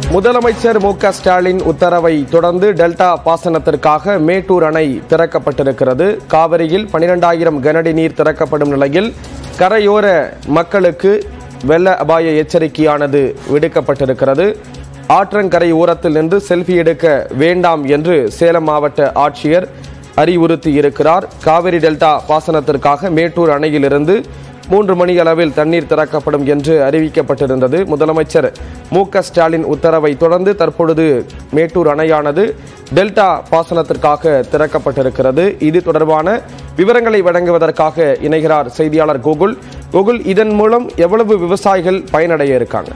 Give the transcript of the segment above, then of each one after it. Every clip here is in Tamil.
முதலமைச்சர் மு க ஸ்டாலின் உத்தரவை தொடர்ந்து டெல்டா பாசனத்திற்காக மேட்டூர் அணை திறக்கப்பட்டிருக்கிறது காவிரியில் பனிரெண்டாயிரம் கனஅடி நீர் திறக்கப்படும் நிலையில் கரையோர மக்களுக்கு வெள்ள அபாய எச்சரிக்கையானது விடுக்கப்பட்டிருக்கிறது ஆற்றங்கரை ஓரத்தில் நின்று செல்ஃபி எடுக்க வேண்டாம் என்று சேலம் மாவட்ட ஆட்சியர் அறிவுறுத்தி இருக்கிறார் காவிரி டெல்டா பாசனத்திற்காக மேட்டூர் அணையிலிருந்து மூன்று மணி அளவில் தண்ணீர் திறக்கப்படும் என்று அறிவிக்கப்பட்டிருந்தது முதலமைச்சர் மு க ஸ்டாலின் உத்தரவை தொடர்ந்து தற்பொழுது மேட்டூர் அணையானது டெல்டா பாசனத்திற்காக திறக்கப்பட்டிருக்கிறது இது தொடர்பான விவரங்களை வழங்குவதற்காக இணைகிறார் செய்தியாளர் கோகுல் கோகுல் இதன் மூலம் எவ்வளவு விவசாயிகள் பயனடைய இருக்காங்க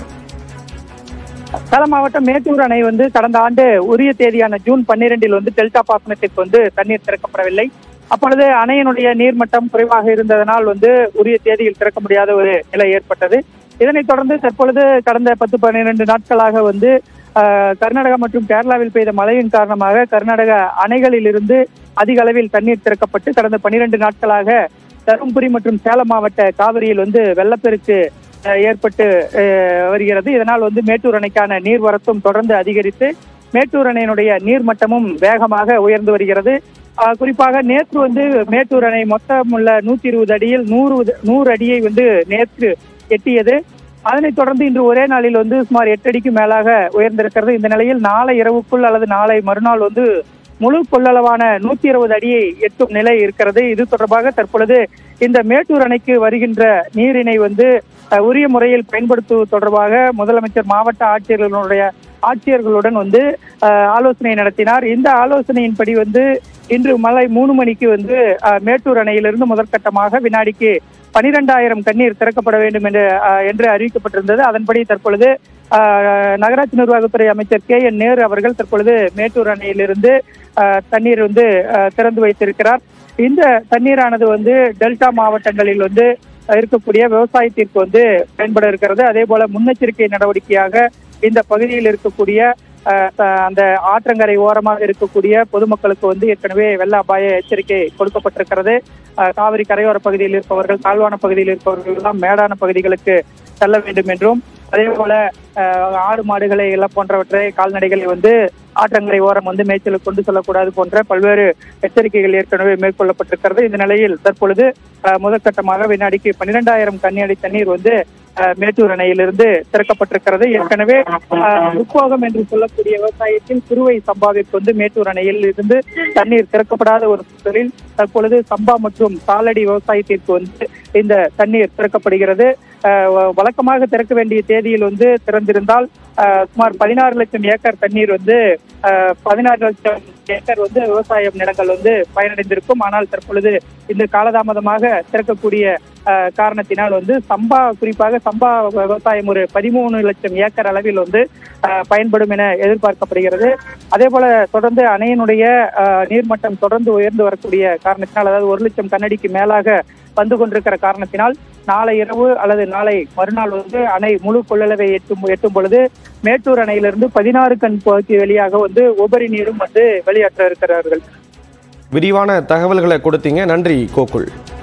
சேலம் மாவட்டம் மேட்டூர் அணை வந்து கடந்த ஆண்டு உரிய தேதியான ஜூன் பன்னிரெண்டில் வந்து டெல்டா பாசனத்திற்கு வந்து தண்ணீர் திறக்கப்படவில்லை அப்பொழுது அணையினுடைய நீர்மட்டம் குறைவாக இருந்ததனால் வந்து உரிய தேதியில் திறக்க முடியாத ஒரு நிலை ஏற்பட்டது இதனைத் தொடர்ந்து தற்பொழுது கடந்த பத்து பன்னிரண்டு நாட்களாக வந்து ஆஹ், கர்நாடகா மற்றும் கேரளாவில் பெய்த மழையின் காரணமாக கர்நாடக அணைகளில் இருந்து அதிக அளவில் தண்ணீர் திறக்கப்பட்டு கடந்த பன்னிரண்டு நாட்களாக தருமபுரி மற்றும் சேலம் மாவட்ட காவிரியில் வந்து வெள்ளப்பெருக்கு அஹ், ஏற்பட்டு அஹ், வருகிறது இதனால் வந்து மேட்டூர் அணைக்கான நீர்வரத்தும் தொடர்ந்து அதிகரித்து மேட்டூர் அணையினுடைய நீர்மட்டமும் வேகமாக உயர்ந்து வருகிறது ஆஹ், குறிப்பாக நேற்று வந்து மேட்டூர் அணை மொத்தம் உள்ள நூத்தி இருபது அடியில் நூறு உத- நூறு அடியை வந்து நேற்று எட்டியது அதனைத் தொடர்ந்து இன்று ஒரே நாளில் வந்து சுமார் எட்டு அடிக்கு மேலாக உயர்ந்திருக்கிறது இந்த நிலையில் நாளை இரவுக்குள் அல்லது நாளை மறுநாள் வந்து முழு கொள்ளளவான நூத்தி இருபது அடியை எட்டும் நிலை இருக்கிறது இது தொடர்பாக தற்பொழுது இந்த மேட்டூர் அணைக்கு வருகின்ற நீரினை வந்து அஹ், உரிய முறையில் பயன்படுத்துவது தொடர்பாக முதலமைச்சர் மாவட்ட ஆட்சியர்களுடைய ஆட்சியர்களுடன் வந்து அஹ், ஆலோசனை நடத்தினார் இந்த ஆலோசனையின்படி வந்து இன்று மாலை மூணு மணிக்கு வந்து அஹ், மேட்டூர் அணையிலிருந்து முதற்கட்டமாக வினாடிக்கு பனிரெண்டாயிரம் தண்ணீர் திறக்கப்பட வேண்டும் என்று அஹ், என்று அறிவிக்கப்பட்டிருந்தது அதன்படி தற்பொழுது அஹ், நகராட்சி நிர்வாகத்துறை அமைச்சர் கே என் நேரு அவர்கள் தற்பொழுது மேட்டூர் அணையிலிருந்து அஹ், தண்ணீர் வந்து அஹ், திறந்து வைத்திருக்கிறார் இந்த தண்ணீரானது வந்து டெல்டா மாவட்டங்களில் வந்து இருக்கக்கூடிய விவசாயத்திற்கு வந்து பயன்பட இருக்கிறது அதே போல முன்னெச்சரிக்கை நடவடிக்கையாக இந்த பகுதியில் இருக்கக்கூடிய அஹ், த- அந்த ஆற்றங்கரை ஓரமாக இருக்கக்கூடிய பொதுமக்களுக்கு வந்து ஏற்கனவே வெள்ள அபாய எச்சரிக்கை கொடுக்கப்பட்டிருக்கிறது அஹ், காவிரி கரையோர பகுதியில் இருப்பவர்கள் தாழ்வான பகுதியில் இருப்பவர்கள் எல்லாம் மேடான பகுதிகளுக்கு செல்ல வேண்டும் என்றும் அதே போல அஹ், ஆடு மாடுகளை எல்லாம் போன்றவற்றை கால்நடைகளை வந்து ஆற்றங்கரை ஓரம் வந்து மேய்ச்சலுக்கு கொண்டு செல்லக்கூடாது போன்ற பல்வேறு எச்சரிக்கைகள் ஏற்கனவே மேற்கொள்ளப்பட்டிருக்கிறது இந்த நிலையில் தற்பொழுது அஹ், முதற்கட்டமாக வினாடிக்கு பன்னிரெண்டாயிரம் கன்னியடி தண்ணீர் வந்து அஹ், மேட்டூர் அணையிலிருந்து திறக்கப்பட்டிருக்கிறது ஏற்கனவே அஹ், முப்போகம் என்று சொல்லக்கூடிய விவசாயத்தில் குறுவை சம்பாவிற்கு வந்து மேட்டூர் அணையில் இருந்து தண்ணீர் திறக்கப்படாத ஒரு சூழலில் தற்பொழுது சம்பா மற்றும் சாலடி விவசாயத்திற்கு வந்து இந்த தண்ணீர் திறக்கப்படுகிறது அஹ், வ- வழக்கமாக திறக்க வேண்டிய தேதியில் வந்து திறந்திருந்தால் அஹ், சுமார் பதினாறு லட்சம் ஏக்கர் தண்ணீர் வந்து அஹ், பதினாறு லட்சம் ஏக்கர் வந்து விவசாயம் நிலங்கள் வந்து பயனடைந்திருக்கும் ஆனால் தற்பொழுது இந்த காலதாமதமாக திறக்கக்கூடிய அஹ், காரணத்தினால் வந்து சம்பா குறிப்பாக சம்பா விவசாயம் ஒரு பதிமூணு லட்சம் ஏக்கர் அளவில் வந்து அஹ், பயன்படும் என எதிர்பார்க்கப்படுகிறது அதே போல தொடர்ந்து அணையினுடைய அஹ், நீர்மட்டம் தொடர்ந்து உயர்ந்து வரக்கூடிய காரணத்தினால் அதாவது ஒரு லட்சம் கண்ணடிக்கு மேலாக வந்து கொண்டிருக்கிற காரணத்தினால் நாளை இரவு அல்லது நாளை மறுநாள் வந்து அணை முழு கொள்ளளவை எட்டும் எட்டும் பொழுது மேட்டூர் அணையிலிருந்து பதினாறு கண் பகுதி வழியாக வந்து உபரி நீரும் வந்து வெளியேற்ற இருக்கிறார்கள் விரிவான தகவல்களை கொடுத்தீங்க நன்றி கோகுல்